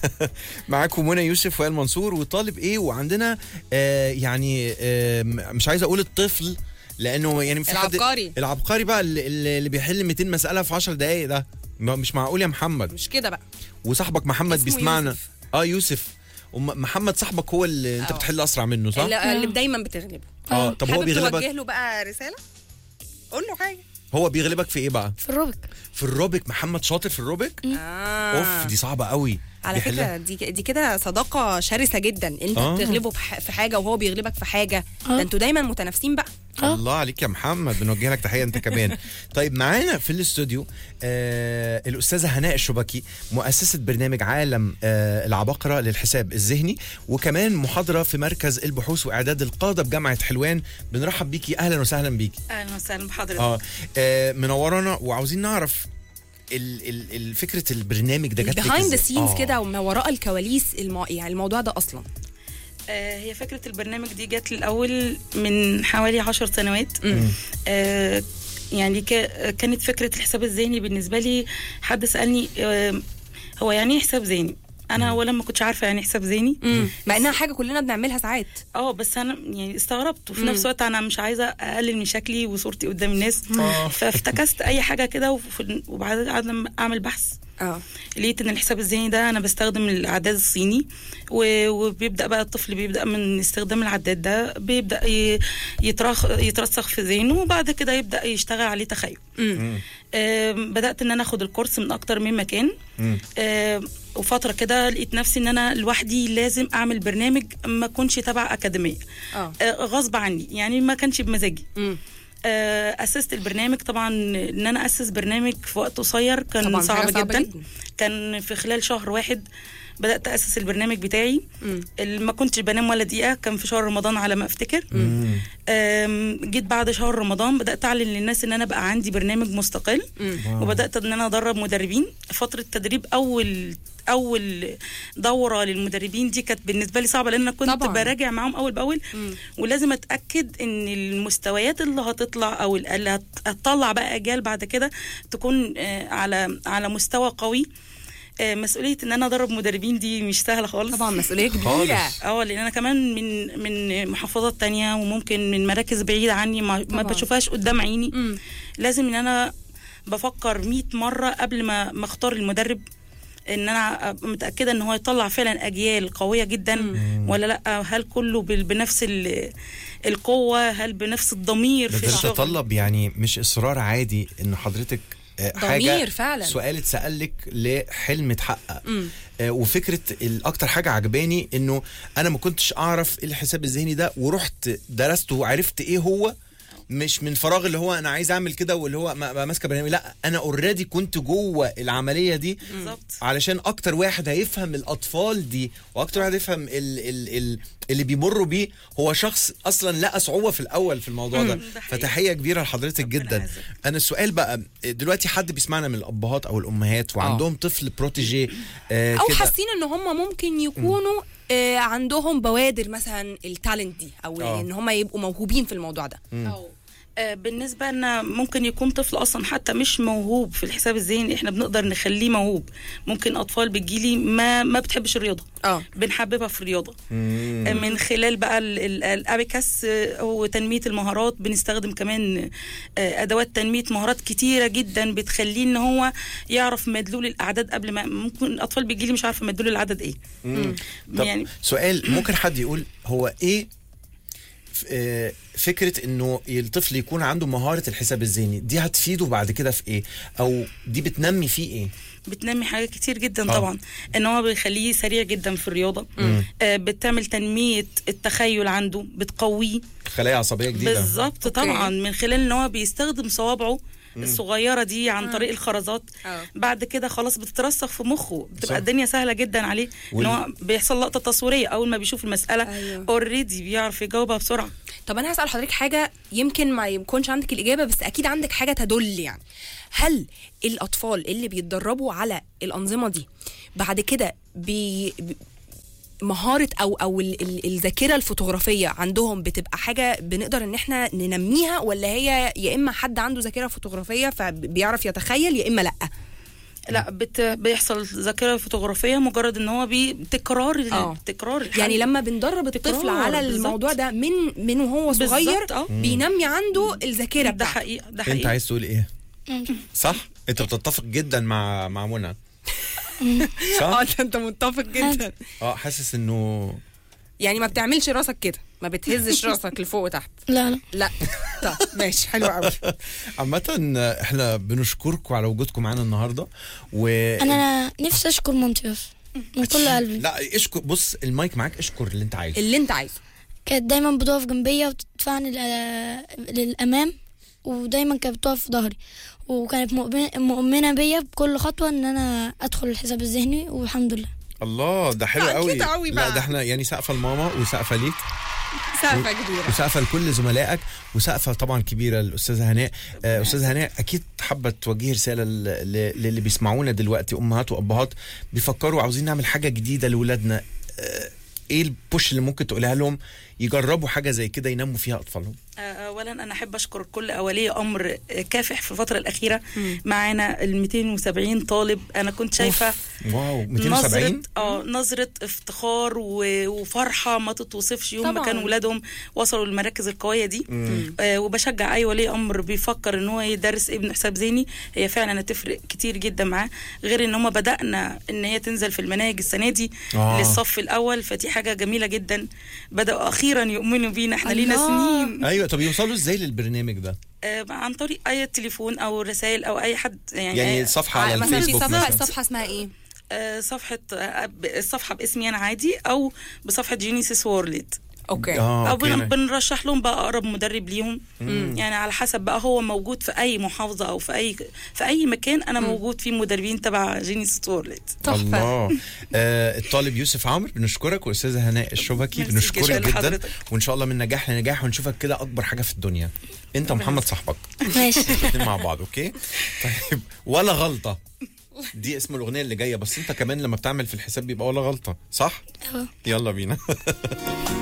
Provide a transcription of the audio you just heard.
معاكم منى يوسف وائل منصور وطالب ايه وعندنا آه يعني آه مش عايز اقول الطفل لانه يعني في حد العبقري. العبقري بقى اللي, اللي بيحل 200 مساله في 10 دقائق ده ما- مش معقول يا محمد مش كده بقى وصاحبك محمد اسمه بيسمعنا يوسف. اه يوسف محمد صاحبك هو اللي انت آه. بتحل اسرع منه صح؟ اللي, اللي دايما بتغلبه اه طب هو حابب بيغلبك توجه له بقى رساله قول له حاجه هو بيغلبك في ايه بقى؟ في الروبك في الروبيك محمد شاطر في الروبيك؟ آه. اوف دي صعبه قوي على بيحلها. فكره دي دي كده صداقه شرسه جدا انت آه. بتغلبه بح- في حاجه وهو بيغلبك في حاجه آه. ده انتوا دايما متنافسين بقى آه. الله عليك يا محمد بنوجه لك تحيه انت كمان طيب معانا في الاستوديو آه الاستاذه هناء الشبكي مؤسسه برنامج عالم آه العباقره للحساب الذهني وكمان محاضره في مركز البحوث واعداد القاده بجامعه حلوان بنرحب بيكي اهلا وسهلا بيكي اهلا وسهلا بحضرتك اه, آه منورانا وعاوزين نعرف ال ال ال فكره البرنامج ده جات لك بيهايند ذا إزاي؟ سينز آه. كده وما وراء الكواليس المو... يعني الموضوع ده اصلا آه هي فكره البرنامج دي جت الاول من حوالي عشر سنوات مم. آه يعني ك- كانت فكره الحساب الذهني بالنسبه لي حد سالني آه هو يعني ايه حساب ذهني انا اولا ما كنتش عارفه يعني إيه حساب ذهني مم. مع انها حاجه كلنا بنعملها ساعات اه بس انا يعني استغربت وفي مم. نفس الوقت انا مش عايزه اقلل من شكلي وصورتي قدام الناس آه. فافتكست اي حاجه كده وفي- وبعد قعدنا اعمل بحث اه لقيت ان الحساب الذهني ده انا بستخدم العداد الصيني و- وبيبدا بقى الطفل بيبدا من استخدام العداد ده بيبدا ي- يترخ يترسخ في ذهنه وبعد كده يبدا يشتغل عليه تخيل مم. آم، بدات ان انا اخد الكورس من اكتر من مكان مم. آم، وفتره كده لقيت نفسي ان انا لوحدي لازم اعمل برنامج ما اكونش تبع اكاديميه اه آه، غصب عني يعني ما كانش بمزاجي مم. آه، اسست البرنامج طبعا ان انا اسس برنامج في وقت قصير كان طبعاً صعب حاجة صعبة جدا. جداً. كان في خلال شهر واحد بدات اسس البرنامج بتاعي مم. اللي ما كنتش بنام ولا دقيقه كان في شهر رمضان على ما افتكر مم. آم، جيت بعد شهر رمضان بدات اعلن للناس ان انا بقى عندي برنامج مستقل مم. وبدات ان انا ادرب مدربين فتره تدريب اول اول دوره للمدربين دي كانت بالنسبه لي صعبه لان انا كنت طبعاً. براجع معاهم اول باول مم. ولازم اتاكد ان المستويات اللي هتطلع او اللي هت- هتطلع بقى اجيال بعد كده تكون آه، على على مستوى قوي آه، مسؤوليه ان انا ادرب مدربين دي مش سهله خالص طبعا مسؤوليه كبيره خالص. اه لان انا كمان من من محافظات تانية وممكن من مراكز بعيده عني ما, ما طبعاً. بشوفهاش قدام عيني مم. لازم ان انا بفكر 100 مره قبل ما ما اختار المدرب ان انا أبقى متاكده ان هو يطلع فعلا اجيال قويه جدا ولا لا هل كله بال- بنفس ال- القوه هل بنفس الضمير ده في ده الشغل يتطلب يعني مش اصرار عادي ان حضرتك آه، حاجه ضمير فعلا. سؤال اتسالك لحلم اتحقق مم. آه، وفكره الاكتر حاجه عجباني انه انا ما كنتش اعرف ايه الحساب الذهني ده ورحت درسته وعرفت ايه هو مش من فراغ اللي هو انا عايز اعمل كده واللي هو ما- ما ماسكه برنامج لا انا اوريدي كنت جوه العمليه دي بالظبط علشان اكتر واحد هيفهم الاطفال دي واكتر واحد يفهم ال ال ال اللي بيمروا بيه هو شخص اصلا لقى صعوبه في الاول في الموضوع ده ده حقيقي. فتحيه كبيره لحضرتك ربنا جدا يعزك. انا السؤال بقى دلوقتي حد بيسمعنا من الابهات او الامهات وعندهم طفل بروتيجي آه او كده حاسين ان هم ممكن يكونوا آه عندهم بوادر مثلا التالنت دي او آه. ان هم يبقوا موهوبين في الموضوع ده أو آه، بالنسبة لنا ممكن يكون طفل أصلا حتى مش موهوب في الحساب الذهني احنا بنقدر نخليه موهوب ممكن أطفال بتجيلي ما ما بتحبش الرياضة اه بنحببها في الرياضة مم. آه، من خلال بقى ال- ال- الابيكاس آه، هو تنميه المهارات بنستخدم كمان آه، ادوات تنميه مهارات كتيره جدا بتخليه ان هو يعرف مدلول الاعداد قبل ما ممكن الاطفال بيجي لي مش عارفه مدلول العدد ايه مم. طب يعني سؤال ممكن حد يقول هو ايه ف- آه، فكره انه الطفل يكون عنده مهاره الحساب الذهني دي هتفيده بعد كده في ايه او دي بتنمي فيه ايه بتنمي حاجات كتير جدا آه. طبعا ان هو بيخليه سريع جدا في الرياضه آه، بتعمل تنميه التخيل عنده بتقويه خلايا عصبيه جديده بالظبط أوكي. طبعا من خلال ان هو بيستخدم صوابعه الصغيره دي عن طريق الخرزات آه. بعد كده خلاص بتترسخ في مخه صح. بتبقى الدنيا سهله جدا عليه وال- ان هو بيحصل لقطه تصويريه اول ما بيشوف المساله أيوه. اوريدي بيعرف يجاوبها بسرعه طب انا هسال حضرتك حاجه يمكن ما يكونش عندك الاجابه بس اكيد عندك حاجه تدل يعني هل الاطفال اللي بيتدربوا على الانظمه دي بعد كده بي بي- مهاره او او ال- ال- الذاكره الفوتوغرافيه عندهم بتبقى حاجه بنقدر ان احنا ننميها ولا هي يا اما حد عنده ذاكره فوتوغرافيه فبيعرف يتخيل يا اما لا لا بت... بيحصل ذاكره فوتوغرافيه مجرد ان هو بتكرار ال- آه. تكرار الحل. يعني لما بندرب الطفل تكرار، على بالظبط. الموضوع ده من من وهو بالظبط، صغير آه. بينمي عنده الذاكره ده بتاعته حقيقه ده انت حقيقه عايز تقول ايه صح انت بتتفق جدا مع مع منى صح اه ده انت متفق جدا اه حاسس انه يعني ما بتعملش راسك كده ما بتهزش راسك لفوق وتحت لا لا لا طب ماشي حلو قوي عامة احنا بنشكركم على وجودكم معانا النهارده و انا نفسي اشكر مامتي بس من كل قلبي لا اشكر بص المايك معاك اشكر اللي انت عايزه اللي انت عايزه كانت دايما بتقف جنبيا وتدفعني لل- للامام ودايما كانت بتقف في ظهري وكانت مؤمنة, مؤمنة بيا بكل خطوة ان انا ادخل الحساب الذهني والحمد لله الله ده حلو لا، قوي كده قوي لا بقى. ده احنا يعني سقفه لماما وسقفه ليك سقفه كبيره وسقفه لكل زملائك وسقفه طبعا كبيره للاستاذه هناء آه، استاذه هناء اكيد حابه توجهي رساله ل- ل- للي بيسمعونا دلوقتي امهات وابهات بيفكروا عاوزين نعمل حاجه جديده لاولادنا آه، ايه البوش اللي ممكن تقولها لهم يجربوا حاجه زي كده ينموا فيها اطفالهم آه، اولا انا احب اشكر كل اولي امر آه، كافح في الفتره الاخيره معانا ال 270 طالب انا كنت شايفه واو نظرة 270 اه نظرة افتخار و- وفرحة ما تتوصفش يوم ما طبعاً. كانوا ولادهم وصلوا للمراكز القوية دي آه وبشجع أي ولي أمر بيفكر إن هو يدرس ابنه حساب ذهني هي فعلا هتفرق كتير جدا معاه غير إن هم بدأنا إن هي تنزل في المناهج السنة دي آه. للصف الأول فدي حاجة جميلة جدا بدأوا أخيرا يؤمنوا بينا إحنا لينا الله. سنين ايوه طب يوصلوا ازاي للبرنامج ده آه عن طريق أي تليفون أو رسائل أو أي حد يعني, يعني أي- صفحه على مثلا في الفيسبوك صفحه مثلا الصفحه اسمها ايه آه، صفحة آه، ب- الصفحة باسمي أنا عادي أو بصفحة جينيسيس وورلد اوكي اه أو أوكي. بن- بنرشح لهم بقى أقرب مدرب ليهم يعني على حسب بقى هو موجود في أي محافظة أو في أي في أي مكان أنا موجود فيه مدربين تبع جينيسيس وورلد تحفه الله آه الطالب يوسف عمرو بنشكرك واستاذه هناء الشبكي ميرسي بنشكرك جداً جدا لحضرتك. وان شاء الله من نجاح لنجاح ونشوفك كده اكبر حاجه في الدنيا انت ومحمد صاحبك ماشي الاثنين مع بعض اوكي طيب ولا غلطه دي اسم الاغنيه اللي جايه بس انت كمان لما بتعمل في الحساب بيبقى ولا غلطه صح اه يلا بينا